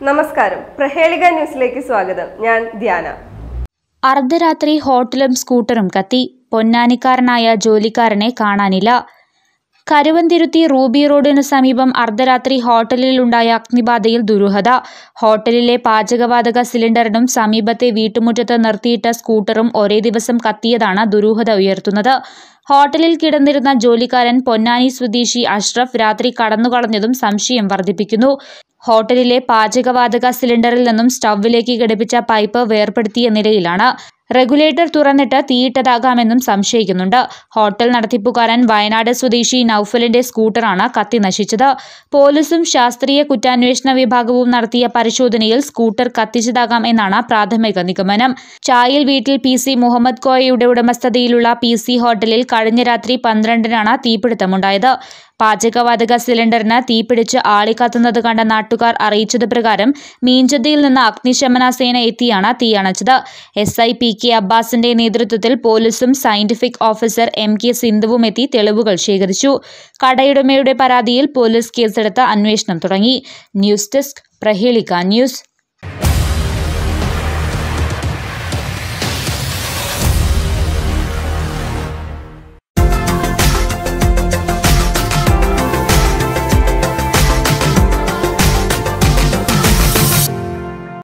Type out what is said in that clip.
നമസ്കാരം പ്രഹേളിക ന്യൂസിലേക്ക് സ്വാഗതം ഞാൻ ധ്യാന അർദ്ധരാത്രി ഹോട്ടലും സ്കൂട്ടറും കത്തി പൊന്നാനിക്കാരനായ ജോലിക്കാരനെ കാണാനില്ല കരുവന്തിരുത്തി റൂബി റോഡിനു സമീപം അർദ്ധരാത്രി ഹോട്ടലിലുണ്ടായ അഗ്നിബാധയിൽ ദുരൂഹത ഹോട്ടലിലെ പാചകവാതക സിലിണ്ടറിനും സമീപത്തെ വീട്ടുമുറ്റത്ത് നിർത്തിയിട്ട സ്കൂട്ടറും ഒരേ ദിവസം കത്തിയതാണ് ദുരൂഹത ഉയർത്തുന്നത് ഹോട്ടലിൽ കിടന്നിരുന്ന ജോലിക്കാരൻ പൊന്നാനി സ്വദേശി അഷ്റഫ് രാത്രി കടന്നുകളഞ്ഞതും സംശയം വർദ്ധിപ്പിക്കുന്നു ഹോട്ടലിലെ പാചകവാതക സിലിണ്ടറിൽ നിന്നും സ്റ്റൗവിലേക്ക് ഘടിപ്പിച്ച പൈപ്പ് വേർപെടുത്തിയ നിലയിലാണ് റെഗുലേറ്റർ തുറന്നിട്ട് തീയിട്ടതാകാമെന്നും സംശയിക്കുന്നുണ്ട് ഹോട്ടൽ നടത്തിപ്പുകാരൻ വയനാട് സ്വദേശി നൌഫലിന്റെ സ്കൂട്ടറാണ് കത്തി നശിച്ചത് പോലീസും ശാസ്ത്രീയ കുറ്റാന്വേഷണ വിഭാഗവും നടത്തിയ പരിശോധനയിൽ സ്കൂട്ടർ കത്തിച്ചതാകാം എന്നാണ് പ്രാഥമിക നിഗമനം ചായൽ വീട്ടിൽ പി സി മുഹമ്മദ് കോയയുടെ ഉടമസ്ഥതയിലുള്ള പി സി ഹോട്ടലിൽ കഴിഞ്ഞ രാത്രി പന്ത്രണ്ടിനാണ് തീപിടുത്തമുണ്ടായത് പാചകവാതക സിലിണ്ടറിന് തീപിടിച്ച് ആളിക്കത്തുന്നത് കണ്ട നാട്ടുകാർ അറിയിച്ചത് പ്രകാരം മീഞ്ചതയിൽ നിന്ന് അഗ്നിശമന സേന എത്തിയാണ് തീയണച്ചത് എസ് ഐ പി കെ അബ്ബാസിന്റെ നേതൃത്വത്തിൽ പോലീസും സയന്റിഫിക് ഓഫീസർ എം കെ സിന്ധുവും എത്തി തെളിവുകൾ ശേഖരിച്ചു കടയുടമയുടെ പരാതിയിൽ പോലീസ് കേസെടുത്ത് അന്വേഷണം തുടങ്ങി ന്യൂസ് ഡെസ്ക് പ്രഹേളിക ന്യൂസ്